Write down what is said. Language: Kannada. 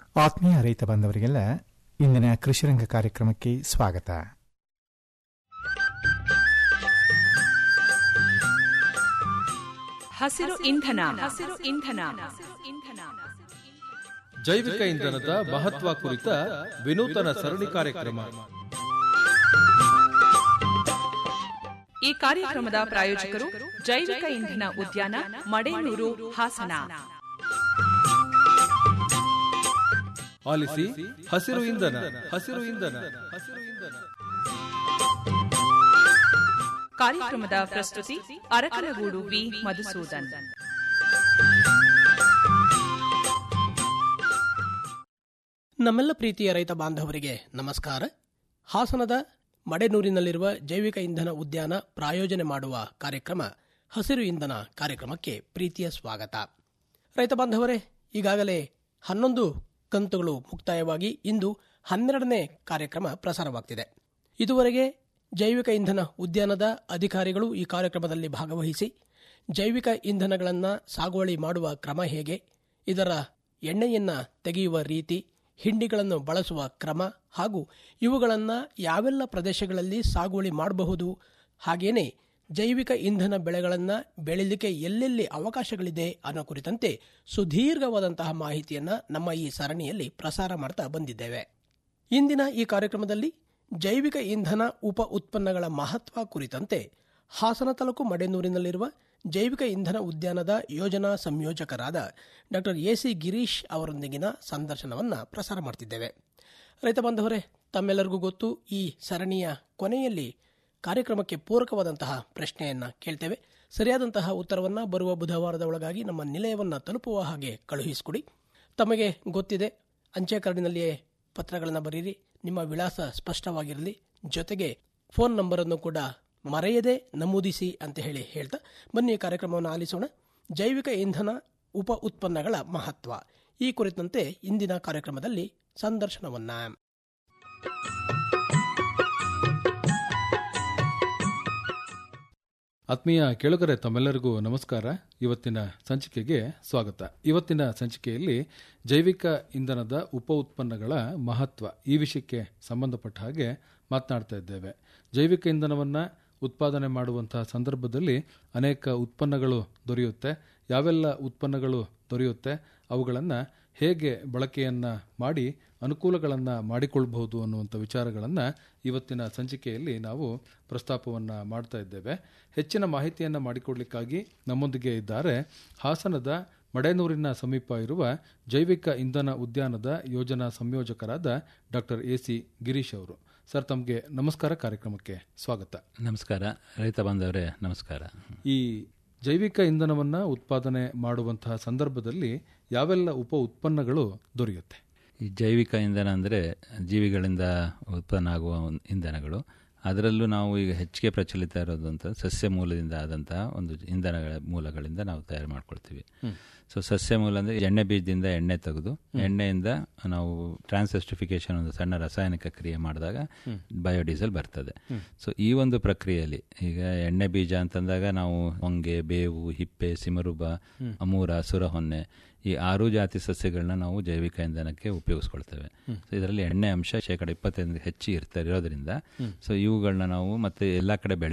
ಆತ್ಮೀಯ ರೈತ ಬಾಂಧವರಿಗೆಲ್ಲ ಇಂದಿನ ಕೃಷಿರಂಗ ಕಾರ್ಯಕ್ರಮಕ್ಕೆ ಸ್ವಾಗತ ಹಸಿರು ಇಂಧನ ಹಸಿರು ಇಂಧನ ಇಂಧನ ಜೈವಿಕ ಇಂಧನದ ಮಹತ್ವ ಕುರಿತ ವಿನೂತನ ಸರಣಿ ಕಾರ್ಯಕ್ರಮ ಈ ಕಾರ್ಯಕ್ರಮದ ಪ್ರಾಯೋಜಕರು ಜೈವಿಕ ಇಂಧನ ಉದ್ಯಾನ ಮಡೇನೂರು ಹಾಸನ ಆಲಿಸಿ ಹಸಿರು ಇಂಧನ ಹಸಿರು ಇಂಧನ ಹಸಿರು ಇಂಧನ ಕಾರ್ಯಕ್ರಮದ ಪ್ರಸ್ತುತಿ ಅರಕಲಗೂಡು ವಿ ಮಧುಸೂದನ್ ನಮ್ಮೆಲ್ಲ ಪ್ರೀತಿಯ ರೈತ ಬಾಂಧವರಿಗೆ ನಮಸ್ಕಾರ ಹಾಸನದ ಮಡೆನೂರಿನಲ್ಲಿರುವ ಜೈವಿಕ ಇಂಧನ ಉದ್ಯಾನ ಪ್ರಾಯೋಜನೆ ಮಾಡುವ ಕಾರ್ಯಕ್ರಮ ಹಸಿರು ಇಂಧನ ಕಾರ್ಯಕ್ರಮಕ್ಕೆ ಪ್ರೀತಿಯ ಸ್ವಾಗತ ರೈತ ಬಾಂಧವರೇ ಈಗಾಗಲೇ ಹನ್ನೊಂದು ಕಂತುಗಳು ಮುಕ್ತಾಯವಾಗಿ ಇಂದು ಹನ್ನೆರಡನೇ ಕಾರ್ಯಕ್ರಮ ಪ್ರಸಾರವಾಗ್ತಿದೆ ಇದುವರೆಗೆ ಜೈವಿಕ ಇಂಧನ ಉದ್ಯಾನದ ಅಧಿಕಾರಿಗಳು ಈ ಕಾರ್ಯಕ್ರಮದಲ್ಲಿ ಭಾಗವಹಿಸಿ ಜೈವಿಕ ಇಂಧನಗಳನ್ನು ಸಾಗುವಳಿ ಮಾಡುವ ಕ್ರಮ ಹೇಗೆ ಇದರ ಎಣ್ಣೆಯನ್ನ ತೆಗೆಯುವ ರೀತಿ ಹಿಂಡಿಗಳನ್ನು ಬಳಸುವ ಕ್ರಮ ಹಾಗೂ ಇವುಗಳನ್ನು ಯಾವೆಲ್ಲ ಪ್ರದೇಶಗಳಲ್ಲಿ ಸಾಗುವಳಿ ಮಾಡಬಹುದು ಹಾಗೇನೆ ಜೈವಿಕ ಇಂಧನ ಬೆಳೆಗಳನ್ನು ಬೆಳೀಲಿಕ್ಕೆ ಎಲ್ಲೆಲ್ಲಿ ಅವಕಾಶಗಳಿದೆ ಅನ್ನೋ ಕುರಿತಂತೆ ಸುದೀರ್ಘವಾದಂತಹ ಮಾಹಿತಿಯನ್ನ ನಮ್ಮ ಈ ಸರಣಿಯಲ್ಲಿ ಪ್ರಸಾರ ಮಾಡ್ತಾ ಬಂದಿದ್ದೇವೆ ಇಂದಿನ ಈ ಕಾರ್ಯಕ್ರಮದಲ್ಲಿ ಜೈವಿಕ ಇಂಧನ ಉಪ ಉತ್ಪನ್ನಗಳ ಮಹತ್ವ ಕುರಿತಂತೆ ಹಾಸನ ತಾಲೂಕು ಮಡೆನೂರಿನಲ್ಲಿರುವ ಜೈವಿಕ ಇಂಧನ ಉದ್ಯಾನದ ಯೋಜನಾ ಸಂಯೋಜಕರಾದ ಡಾಕ್ಟರ್ ಎಸಿ ಗಿರೀಶ್ ಅವರೊಂದಿಗಿನ ಸಂದರ್ಶನವನ್ನು ಪ್ರಸಾರ ಮಾಡ್ತಿದ್ದೇವೆ ರೈತ ಬಾಂಧವರೇ ತಮ್ಮೆಲ್ಲರಿಗೂ ಗೊತ್ತು ಈ ಸರಣಿಯ ಕೊನೆಯಲ್ಲಿ ಕಾರ್ಯಕ್ರಮಕ್ಕೆ ಪೂರಕವಾದಂತಹ ಪ್ರಶ್ನೆಯನ್ನ ಕೇಳ್ತೇವೆ ಸರಿಯಾದಂತಹ ಉತ್ತರವನ್ನ ಬರುವ ಬುಧವಾರದ ಒಳಗಾಗಿ ನಮ್ಮ ನಿಲಯವನ್ನ ತಲುಪುವ ಹಾಗೆ ಕಳುಹಿಸಿಕೊಡಿ ತಮಗೆ ಗೊತ್ತಿದೆ ಅಂಚೆ ಕಾರ್ಡಿನಲ್ಲಿಯೇ ಪತ್ರಗಳನ್ನು ಬರೀರಿ ನಿಮ್ಮ ವಿಳಾಸ ಸ್ಪಷ್ಟವಾಗಿರಲಿ ಜೊತೆಗೆ ಫೋನ್ ನಂಬರ್ ಅನ್ನು ಕೂಡ ಮರೆಯದೆ ನಮೂದಿಸಿ ಅಂತ ಹೇಳಿ ಹೇಳ್ತಾ ಬನ್ನಿ ಈ ಕಾರ್ಯಕ್ರಮವನ್ನು ಆಲಿಸೋಣ ಜೈವಿಕ ಇಂಧನ ಉಪ ಉತ್ಪನ್ನಗಳ ಮಹತ್ವ ಈ ಕುರಿತಂತೆ ಇಂದಿನ ಕಾರ್ಯಕ್ರಮದಲ್ಲಿ ಸಂದರ್ಶನವನ್ನ ಆತ್ಮೀಯ ಕೇಳುಗರೆ ತಮ್ಮೆಲ್ಲರಿಗೂ ನಮಸ್ಕಾರ ಇವತ್ತಿನ ಸಂಚಿಕೆಗೆ ಸ್ವಾಗತ ಇವತ್ತಿನ ಸಂಚಿಕೆಯಲ್ಲಿ ಜೈವಿಕ ಇಂಧನದ ಉಪ ಉತ್ಪನ್ನಗಳ ಮಹತ್ವ ಈ ವಿಷಯಕ್ಕೆ ಸಂಬಂಧಪಟ್ಟ ಹಾಗೆ ಮಾತನಾಡ್ತಾ ಇದ್ದೇವೆ ಜೈವಿಕ ಇಂಧನವನ್ನು ಉತ್ಪಾದನೆ ಮಾಡುವಂತಹ ಸಂದರ್ಭದಲ್ಲಿ ಅನೇಕ ಉತ್ಪನ್ನಗಳು ದೊರೆಯುತ್ತೆ ಯಾವೆಲ್ಲ ಉತ್ಪನ್ನಗಳು ದೊರೆಯುತ್ತೆ ಅವುಗಳನ್ನು ಹೇಗೆ ಬಳಕೆಯನ್ನು ಮಾಡಿ ಅನುಕೂಲಗಳನ್ನು ಮಾಡಿಕೊಳ್ಬಹುದು ಅನ್ನುವಂಥ ವಿಚಾರಗಳನ್ನು ಇವತ್ತಿನ ಸಂಚಿಕೆಯಲ್ಲಿ ನಾವು ಪ್ರಸ್ತಾಪವನ್ನು ಮಾಡ್ತಾ ಇದ್ದೇವೆ ಹೆಚ್ಚಿನ ಮಾಹಿತಿಯನ್ನು ಮಾಡಿಕೊಡ್ಲಿಕ್ಕಾಗಿ ನಮ್ಮೊಂದಿಗೆ ಇದ್ದಾರೆ ಹಾಸನದ ಮಡೆನೂರಿನ ಸಮೀಪ ಇರುವ ಜೈವಿಕ ಇಂಧನ ಉದ್ಯಾನದ ಯೋಜನಾ ಸಂಯೋಜಕರಾದ ಡಾಕ್ಟರ್ ಎ ಸಿ ಗಿರೀಶ್ ಅವರು ಸರ್ ತಮಗೆ ನಮಸ್ಕಾರ ಕಾರ್ಯಕ್ರಮಕ್ಕೆ ಸ್ವಾಗತ ನಮಸ್ಕಾರ ರೈತ ಬಾಂಧವರೇ ನಮಸ್ಕಾರ ಈ ಜೈವಿಕ ಇಂಧನವನ್ನು ಉತ್ಪಾದನೆ ಮಾಡುವಂತಹ ಸಂದರ್ಭದಲ್ಲಿ ಯಾವೆಲ್ಲ ಉಪ ಉತ್ಪನ್ನಗಳು ದೊರೆಯುತ್ತೆ ಈ ಜೈವಿಕ ಇಂಧನ ಅಂದರೆ ಜೀವಿಗಳಿಂದ ಉತ್ಪನ್ನ ಆಗುವ ಒಂದು ಇಂಧನಗಳು ಅದರಲ್ಲೂ ನಾವು ಈಗ ಹೆಚ್ಚಿಗೆ ಪ್ರಚಲಿತ ಇರೋದಂತ ಸಸ್ಯ ಮೂಲದಿಂದ ಆದಂತಹ ಒಂದು ಇಂಧನಗಳ ಮೂಲಗಳಿಂದ ನಾವು ತಯಾರು ಮಾಡ್ಕೊಳ್ತೀವಿ ಸೊ ಸಸ್ಯ ಮೂಲ ಅಂದರೆ ಎಣ್ಣೆ ಬೀಜದಿಂದ ಎಣ್ಣೆ ತೆಗೆದು ಎಣ್ಣೆಯಿಂದ ನಾವು ಟ್ರಾನ್ಸೆಸ್ಟಿಫಿಕೇಶನ್ ಒಂದು ಸಣ್ಣ ರಾಸಾಯನಿಕ ಕ್ರಿಯೆ ಮಾಡಿದಾಗ ಬಯೋಡೀಸೆಲ್ ಬರ್ತದೆ ಸೊ ಈ ಒಂದು ಪ್ರಕ್ರಿಯೆಯಲ್ಲಿ ಈಗ ಎಣ್ಣೆ ಬೀಜ ಅಂತಂದಾಗ ನಾವು ಹೊಂಗೆ ಬೇವು ಹಿಪ್ಪೆ ಸಿಮರುಬ ಅಮೂರ ಸುರಹೊನ್ನೆ ಈ ಆರು ಜಾತಿ ಸಸ್ಯಗಳನ್ನ ನಾವು ಜೈವಿಕ ಇಂಧನಕ್ಕೆ ಉಪಯೋಗಿಸ್ಕೊಳ್ತೇವೆ ಸೊ ಇದರಲ್ಲಿ ಎಣ್ಣೆ ಅಂಶ ಶೇಕಡ ಇಪ್ಪತ್ತೈದು ಹೆಚ್ಚು ಇರ್ತಾ ಇರೋದ್ರಿಂದ ಸೊ ಇವುಗಳನ್ನ ನಾವು ಮತ್ತೆ ಎಲ್ಲಾ ಕಡೆ ಬೆಳೆ